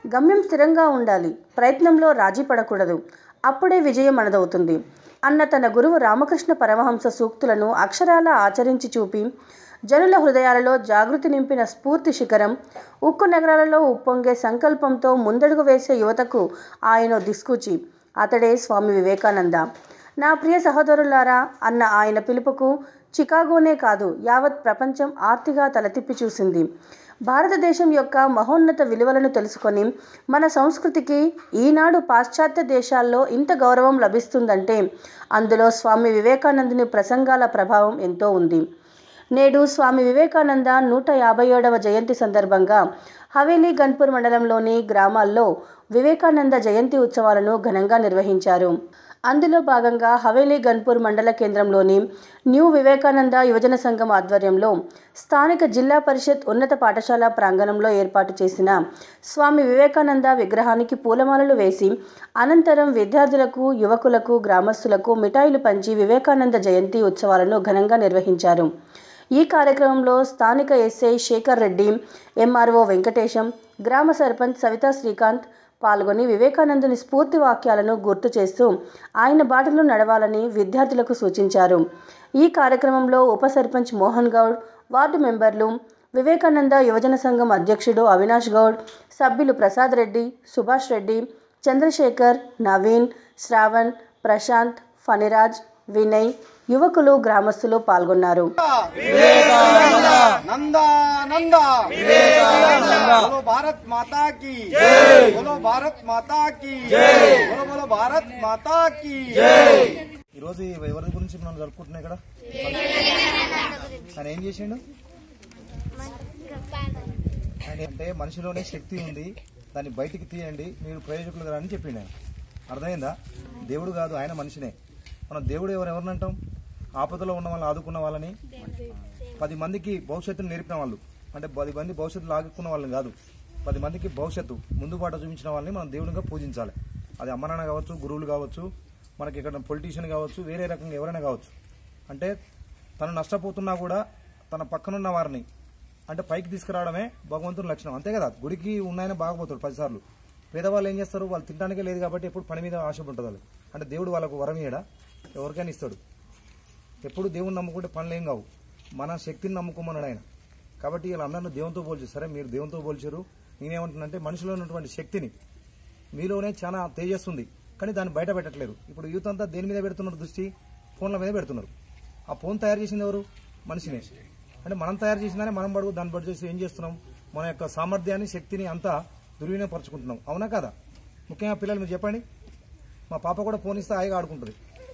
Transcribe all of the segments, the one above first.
గమ్యం స్థిరంగా ఉండాలి ప్రయత్నంలో రాజీ పడకూడదు అప్పుడే విజయం మనదవుతుంది అన్న తన గురువు రామకృష్ణ పరమహంస సూక్తులను అక్షరాల ఆచరించి చూపి జనుల హృదయాలలో జాగృతి నింపిన స్ఫూర్తి శిఖరం ఉక్కు నగరాలలో ఉప్పొంగే సంకల్పంతో ముందడుగు వేసే యువతకు ఆయన దిస్కూచి అతడే స్వామి వివేకానంద నా ప్రియ సహోదరులారా అన్న ఆయన పిలుపుకు చికాగోనే కాదు యావత్ ప్రపంచం ఆర్తిగా తలతిప్పి చూసింది భారతదేశం యొక్క మహోన్నత విలువలను తెలుసుకొని మన సంస్కృతికి ఈనాడు పాశ్చాత్య దేశాల్లో ఇంత గౌరవం లభిస్తుందంటే అందులో స్వామి వివేకానందుని ప్రసంగాల ప్రభావం ఎంతో ఉంది నేడు స్వామి వివేకానంద నూట యాభై ఏడవ జయంతి సందర్భంగా హవేలీ గన్పూర్ మండలంలోని గ్రామాల్లో వివేకానంద జయంతి ఉత్సవాలను ఘనంగా నిర్వహించారు అందులో భాగంగా హవేలీ గన్పూర్ మండల కేంద్రంలోని న్యూ వివేకానంద యువజన సంఘం ఆధ్వర్యంలో స్థానిక జిల్లా పరిషత్ ఉన్నత పాఠశాల ప్రాంగణంలో ఏర్పాటు చేసిన స్వామి వివేకానంద విగ్రహానికి పూలమాలలు వేసి అనంతరం విద్యార్థులకు యువకులకు గ్రామస్తులకు మిఠాయిలు పంచి వివేకానంద జయంతి ఉత్సవాలను ఘనంగా నిర్వహించారు ఈ కార్యక్రమంలో స్థానిక ఎస్ఐ శేఖర్ రెడ్డి ఎంఆర్ఓ వెంకటేశం గ్రామ సర్పంచ్ సవితా శ్రీకాంత్ పాల్గొని వివేకానందుని స్ఫూర్తి వాక్యాలను గుర్తు చేస్తూ ఆయన బాటలో నడవాలని విద్యార్థులకు సూచించారు ఈ కార్యక్రమంలో ఉప సర్పంచ్ మోహన్ గౌడ్ వార్డు మెంబర్లు వివేకానంద యువజన సంఘం అధ్యక్షుడు అవినాష్ గౌడ్ సభ్యులు ప్రసాద్ రెడ్డి సుభాష్ రెడ్డి చంద్రశేఖర్ నవీన్ శ్రావణ్ ప్రశాంత్ ఫణిరాజ్ వినయ్ యువకులు గ్రామస్తులు పాల్గొన్నారు నందా నందా बोलो भारत माता की बोलो भारत माता की बोलो बोलो भारत माता की ఈ రోజు ఎవరి గురించి మనం జరుపుకుంటున్నాం ఇక్కడ ఆయన ఏం చేసిండు ఆయన అంటే మనిషిలోనే శక్తి ఉంది దాన్ని బయటికి తీయండి మీరు ప్రయోజకులు అని చెప్పిండు ఆయన అర్థమైందా దేవుడు కాదు ఆయన మనిషినే మనం దేవుడు ఎవరు ఎవరిని అంటాం ఆపదలో ఉన్న వాళ్ళని ఆదుకున్న వాళ్ళని పది మందికి భవిష్యత్తును నేర్పిన వాళ్ళు అంటే పది మంది భవిష్యత్తు లాగుకున్న వాళ్ళని కాదు పది మందికి భవిష్యత్తు ముందు బాట చూపించిన వాళ్ళని మనం దేవునిగా పూజించాలి అది అమ్మ నాన్న కావచ్చు గురువులు కావచ్చు మనకి ఇక్కడ పొలిటీషియన్ కావచ్చు వేరే రకంగా ఎవరైనా కావచ్చు అంటే తను నష్టపోతున్నా కూడా తన పక్కనున్న వారిని అంటే పైకి తీసుకురావడమే భగవంతుని లక్షణం అంతే కదా గుడికి ఉన్నాయని బాగపోతాడు పదిసార్లు పేదవాళ్ళు ఏం చేస్తారు వాళ్ళు తినడానికే లేదు కాబట్టి ఎప్పుడు పని మీద ఆశ ఉంటుంది వాళ్ళు అంటే దేవుడు వాళ్ళకు వరం ఇయ్యడా ఎవరికైనా ఇస్తాడు ఎప్పుడు దేవుని నమ్ముకుంటే పనులు ఏం కావు మన శక్తిని నమ్ముకోమన్నాడు ఆయన కాబట్టి వీళ్ళందరినీ దేవునితో పోల్చారు సరే మీరు దేవునితో పోల్చారు నేనేమంటున్నానంటే మనిషిలో ఉన్నటువంటి శక్తిని మీలోనే చాలా తేజస్సుంది కానీ దాన్ని బయట పెట్టట్లేదు ఇప్పుడు యూత్ అంతా దేని మీద పెడుతున్నారు దృష్టి ఫోన్ల మీద పెడుతున్నారు ఆ ఫోన్ తయారు చేసింది ఎవరు మనిషినే అంటే మనం తయారు చేసిందని మనం పడుగు దాన్ని బట్టి చేసి ఏం చేస్తున్నాం మన యొక్క సామర్థ్యాన్ని శక్తిని అంతా దుర్వినియోగపరచుకుంటున్నాం అవునా కదా ముఖ్యంగా పిల్లలు మీరు చెప్పండి మా పాప కూడా ఫోన్ ఇస్తే హాయిగా ఆడుకుంటుంది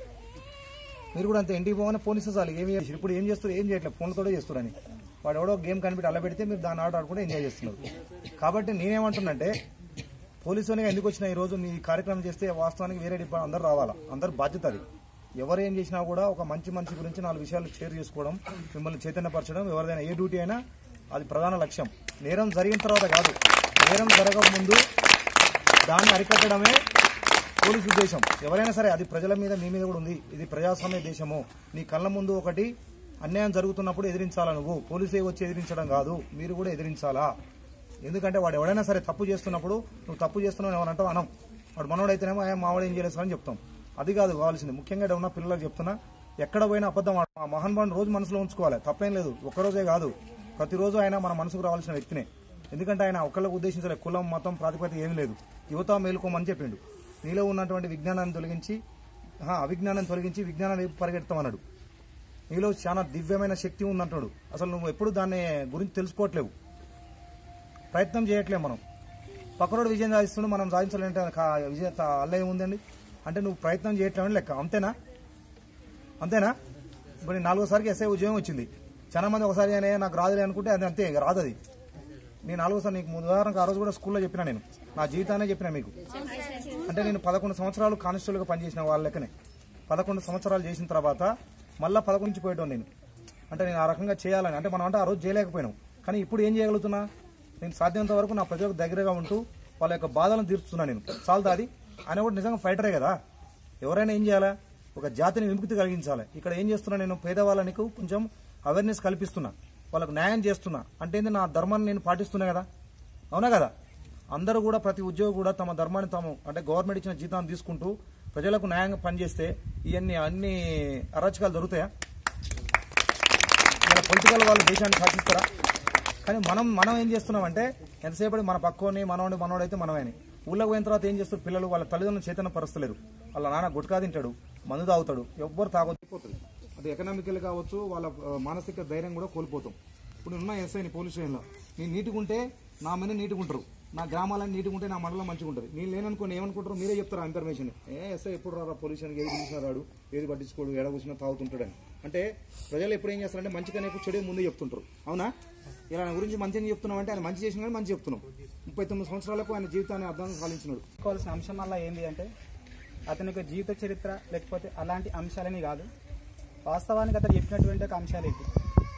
మీరు కూడా అంతే ఇంటికి పోగానే ఫోన్ ఇస్తే చాలు ఏమి చేసి ఇప్పుడు ఏం చేస్తారు ఏం చేయట్లేదు ఫోన్లతోనే చేస్తారని వాడు ఎవడో గేమ్ కనిపెట్టి అలా పెడితే మీరు దాన్ని ఆట ఆడుకుంటే ఎంజాయ్ చేస్తున్నారు కాబట్టి నేనేమంటున్నంటే పోలీసులుగా ఎందుకు వచ్చినా ఈ రోజు మీ కార్యక్రమం చేస్తే వాస్తవానికి వేరే డిపార్ట్ అందరూ రావాలా అందరు బాధ్యత అది ఎవరు ఏం చేసినా కూడా ఒక మంచి మనిషి గురించి నాలుగు విషయాలు షేర్ చేసుకోవడం మిమ్మల్ని చైతన్యపరచడం ఎవరిదైనా ఏ డ్యూటీ అయినా అది ప్రధాన లక్ష్యం నేరం జరిగిన తర్వాత కాదు నేరం జరగక ముందు దాన్ని అరికట్టడమే పోలీసు ఉద్దేశం ఎవరైనా సరే అది ప్రజల మీద మీ మీద కూడా ఉంది ఇది ప్రజాస్వామ్య దేశము నీ కళ్ళ ముందు ఒకటి అన్యాయం జరుగుతున్నప్పుడు ఎదిరించాలా నువ్వు పోలీసే వచ్చి ఎదిరించడం కాదు మీరు కూడా ఎదిరించాలా ఎందుకంటే వాడు ఎవడైనా సరే తప్పు చేస్తున్నప్పుడు నువ్వు తప్పు చేస్తున్నావు ఏమని అంటావు అనం వాడు మనోడైతేనేమో "ఏ, మావాడు ఏం చేయలేదు అని చెప్తాం అది కాదు కావాల్సింది ముఖ్యంగా ఇక్కడ ఉన్న పిల్లలకు చెప్తున్నా ఎక్కడ పోయినా అబద్ధం ఆడ- ఆ మహాన్ రోజు మనసులో ఉంచుకోవాలి తప్పేం లేదు ఒక్కరోజే కాదు ప్రతిరోజు ఆయన మన మనసుకు రావాల్సిన వ్యక్తినే ఎందుకంటే ఆయన ఒక్కళ్ళకు ఉద్దేశించలే కులం మతం ప్రాతిపదిక ఏమీ లేదు యువత మేలుకోమని చెప్పిండు నీలో ఉన్నటువంటి విజ్ఞానాన్ని తొలగించి ఆహా, అవిజ్ఞానాన్ని తొలగించి విజ్ఞానం వైపు పరిగెడతామన్నాడు నీలో చాలా దివ్యమైన శక్తి ఉందంటాడు అసలు నువ్వు ఎప్పుడు దాన్ని గురించి తెలుసుకోవట్లేవు ప్రయత్నం చేయట్లేము మనం పక్కనోడు విజయం సాధిస్తుండు మనం సాధించాలంటే కా- విజయ అల్ల ఏముందండి అంటే నువ్వు ప్రయత్నం చేయట్లేమని లెక్క అంతేనా అంతేనా ఇప్పుడు నేను నాలుగోసారికి ఎస్ఐ ఉద్యోగం వచ్చింది చాలా మంది ఒకసారి అనే నాకు రాదులే అనుకుంటే అది అంతే ఇక రాదు అది నేను నాలుగోసారి నీకు ఉదాహరణకు ఆ రోజు కూడా స్కూల్లో చెప్పినా నేను నా జీవితాన్ని చెప్పినా మీకు అంటే నేను పదకొండు సంవత్సరాలు కానిస్టేబుల్గా పనిచేసిన వాళ్ళ లెక్కనే పదకొండు సంవత్సరాలు చేసిన తర్వాత మళ్ళా పదకొండు నుంచి పోయేటోను నేను అంటే నేను ఆ రకంగా చేయాలని అంటే మనం అంటే ఆ రోజు చేయలేకపోయినాం కానీ ఇప్పుడు ఏం చేయగలుగుతున్నా నేను సాధ్యమంత వరకు నా ప్రజలకు దగ్గరగా ఉంటూ వాళ్ళ యొక్క బాధలను తీర్చుతున్నా నేను చాలుదా అది ఆయన కూడా నిజంగా ఫైటరే కదా ఎవరైనా ఏం చేయాలా ఒక జాతిని విముక్తి కలిగించాలి ఇక్కడ ఏం చేస్తున్నా నేను పేదవాళ్ళనికి కొంచెం అవేర్నెస్ కల్పిస్తున్నా వాళ్ళకు న్యాయం చేస్తున్నా అంటే ఏంది నా ధర్మాన్ని నేను పాటిస్తున్నా కదా అవునా కదా అందరూ కూడా ప్రతి ఉద్యోగి కూడా తమ ధర్మాన్ని తాము అంటే గవర్నమెంట్ ఇచ్చిన జీతాన్ని తీసుకుంటూ ప్రజలకు న్యాయంగా పనిచేస్తే ఇవన్నీ అన్ని అరాచకాలు దొరుకుతాయా మన పొలిటికల్ వాళ్ళు దేశాన్ని శాసిస్తారా కానీ మనం మనం ఏం చేస్తున్నామంటే ఎంతసేపటి మన పక్కోని మనోడి మనోడైతే మనమే అని. ఊళ్ళోకి పోయిన తర్వాత ఏం చేస్తారు పిల్లలు వాళ్ళ తల్లిదండ్రులు చైతన్య పరుస్తలేరు వాళ్ళ నాన్న గుట్కా తింటాడు మందు తాగుతాడు ఎవ్వరు తాగొచ్చిపోతుంది అది ఎకనామికల్ కావచ్చు వాళ్ళ ఆ, మానసిక ధైర్యం కూడా కోల్పోతాం ఇప్పుడు ఉన్న ఎస్ఐని పోలీస్ స్టేషన్లో నేను నీట్గా ఉంటే నా మీద నీట్గా ఉంటారు నా గ్రామాలని నీట్గా ఉంటే నా మండలం మంచిగా ఉంటుంది నేను లేననుకోని ఏమనుకుంటారు మీరే చెప్తారు ఆ ఇన్ఫర్మేషన్ ఏ ఎస్ఐ ఎప్పుడు రారా పోలీస్ స్టేషన్కి ఏది పిలిచినా రాడు ఏది పట్టించుకోడు ఎడ కూర్చున్నా తాగుతుంటాడని అంటే ప్రజలు ఎప్పుడు ఏం చేస్తారంటే మంచి కన్నా చెడు ముందే చెప్తుంటారు అవునా ఇలా ఆయన గురించి మంచిగా చెప్తున్నాం అంటే ఆయన మంచి చేసిన కానీ మంచి చెప్తున్నాం ముప్పై తొమ్మిది సంవత్సరాలకు ఆయన జీవితాన్ని అర్థం సాధించినాడు తెలుసుకోవాల్సిన అంశం వల్ల ఏంటి అంటే అతని యొక్క జీవిత చరిత్ర లేకపోతే అలాంటి అంశాలని కాదు వాస్తవానికి అతను చెప్పినటువంటి ఒక అంశాలు ఏంటి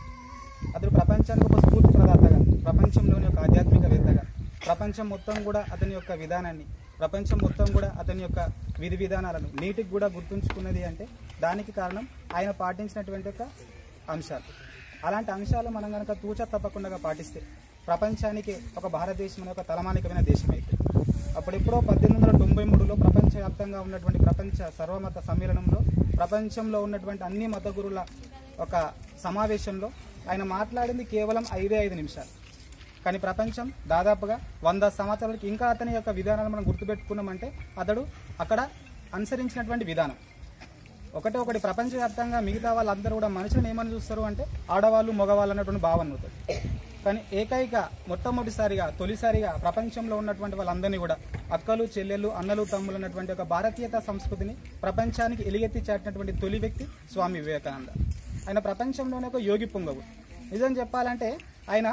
అతడు ప్రపంచానికి ఒక స్ఫూర్తి ప్రదాతగా ప్రపంచంలోని ఒక ఆధ్యాత్మికవేత్తగా ప్రపంచం మొత్తం కూడా అతని యొక్క విధానాన్ని ప్రపంచం మొత్తం కూడా అతని యొక్క విధి విధానాలను నీటికి కూడా గుర్తుంచుకున్నది అంటే దానికి కారణం ఆయన పాటించినటువంటి ఒక అంశాలు అలాంటి అంశాలు మనం కనుక తూచా తప్పకుండా పాటిస్తే ప్రపంచానికి ఒక భారతదేశం అనే ఒక తలమానికమైన దేశం అయితే అప్పుడెప్పుడో పద్దెనిమిది వందల తొంభై మూడులో ప్రపంచవ్యాప్తంగా ఉన్నటువంటి ప్రపంచ సర్వమత సమ్మేళనంలో ప్రపంచంలో ఉన్నటువంటి అన్ని మత గురుల ఒక సమావేశంలో ఆయన మాట్లాడింది కేవలం ఐదే ఐదు నిమిషాలు కానీ ప్రపంచం దాదాపుగా వంద సంవత్సరాలకి ఇంకా అతని యొక్క విధానాలు మనం గుర్తుపెట్టుకున్నామంటే అతడు అక్కడ అనుసరించినటువంటి విధానం ఒకటే ఒకటి ప్రపంచవ్యాప్తంగా మిగతా వాళ్ళందరూ కూడా మనుషులను ఏమని చూస్తారు అంటే ఆడవాళ్ళు మగవాళ్ళు అన్నటువంటి భావన ఉంటుంది కానీ ఏకైక మొట్టమొదటిసారిగా తొలిసారిగా ప్రపంచంలో ఉన్నటువంటి వాళ్ళందరినీ కూడా అక్కలు చెల్లెళ్ళు అన్నలు తమ్ములు అన్నటువంటి ఒక భారతీయత సంస్కృతిని ప్రపంచానికి ఎలుగెత్తి చాటినటువంటి తొలి వ్యక్తి స్వామి వివేకానంద ఆయన ప్రపంచంలోనే ఒక యోగి పొంగవు నిజం చెప్పాలంటే ఆయన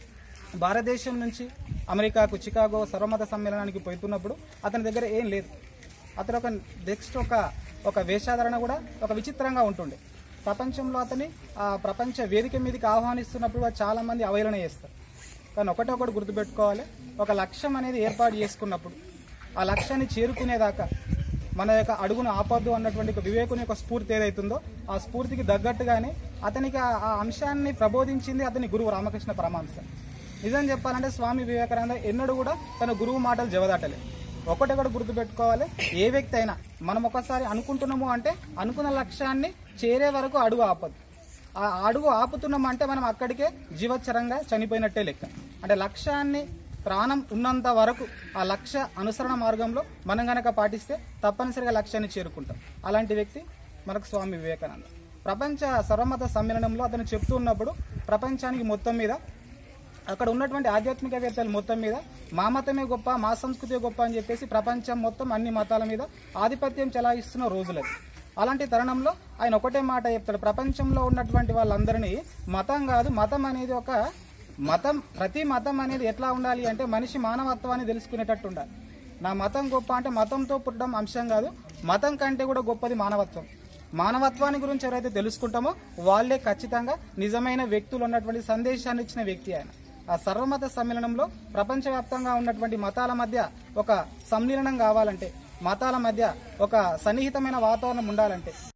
భారతదేశం నుంచి అమెరికాకు చికాగో సర్వమత సమ్మేళనానికి పోతున్నప్పుడు అతని దగ్గర ఏం లేదు అతను ఒక నెక్స్ట్ ఒక ఒక వేషాధరణ కూడా ఒక విచిత్రంగా ఉంటుండే ప్రపంచంలో అతని ఆ ప్రపంచ వేదిక మీదకి ఆహ్వానిస్తున్నప్పుడు వారు చాలా మంది అవహేళన చేస్తారు కానీ ఒకటే ఒకటి గుర్తుపెట్టుకోవాలి ఒక లక్ష్యం అనేది ఏర్పాటు చేసుకున్నప్పుడు ఆ లక్ష్యాన్ని చేరుకునేదాకా మన యొక్క అడుగును ఆపద్దు అన్నటువంటి ఒక వివేకుని యొక్క స్ఫూర్తి ఏదైతుందో ఆ స్ఫూర్తికి తగ్గట్టుగానే అతనికి ఆ ఆ అంశాన్ని ప్రబోధించింది అతని గురువు రామకృష్ణ పరమహంస నిజం చెప్పాలంటే స్వామి వివేకానంద ఎన్నడూ కూడా తన గురువు మాటలు జవదాటలేదు ఒకటొకటి గుర్తుపెట్టుకోవాలి ఏ వ్యక్తి అయినా మనం ఒకసారి అనుకుంటున్నాము అంటే అనుకున్న లక్ష్యాన్ని చేరే వరకు అడుగు ఆపదు ఆ అడుగు ఆపుతున్నాం అంటే మనం అక్కడికే జీవచ్చరంగా చనిపోయినట్టే లెక్క అంటే లక్ష్యాన్ని ప్రాణం ఉన్నంత వరకు ఆ లక్ష్య అనుసరణ మార్గంలో మనం గనక పాటిస్తే తప్పనిసరిగా లక్ష్యాన్ని చేరుకుంటాం అలాంటి వ్యక్తి మనకు స్వామి వివేకానంద ప్రపంచ సర్వమత సమ్మేళనంలో అతను చెప్తూ ఉన్నప్పుడు ప్రపంచానికి మొత్తం మీద అక్కడ ఉన్నటువంటి ఆధ్యాత్మికవేత్తలు మొత్తం మీద మా మతమే గొప్ప మా సంస్కృతి గొప్ప అని చెప్పేసి ప్రపంచం మొత్తం అన్ని మతాల మీద ఆధిపత్యం చెలాయిస్తున్న రోజులది అలాంటి తరుణంలో ఆయన ఒకటే మాట చెప్తాడు ప్రపంచంలో ఉన్నటువంటి వాళ్ళందరినీ మతం కాదు మతం అనేది ఒక మతం ప్రతి మతం అనేది ఎట్లా ఉండాలి అంటే మనిషి మానవత్వాన్ని తెలుసుకునేటట్టు ఉండాలి నా మతం గొప్ప అంటే మతంతో పుట్టడం అంశం కాదు మతం కంటే కూడా గొప్పది మానవత్వం మానవత్వాన్ని గురించి ఎవరైతే తెలుసుకుంటామో వాళ్ళే ఖచ్చితంగా నిజమైన వ్యక్తులు ఉన్నటువంటి సందేశాన్ని ఇచ్చిన వ్యక్తి ఆయన ఆ సర్వమత సమ్మేళనంలో ప్రపంచవ్యాప్తంగా ఉన్నటువంటి మతాల మధ్య ఒక సమ్మేళనం కావాలంటే మతాల మధ్య ఒక సన్నిహితమైన వాతావరణం ఉండాలంటే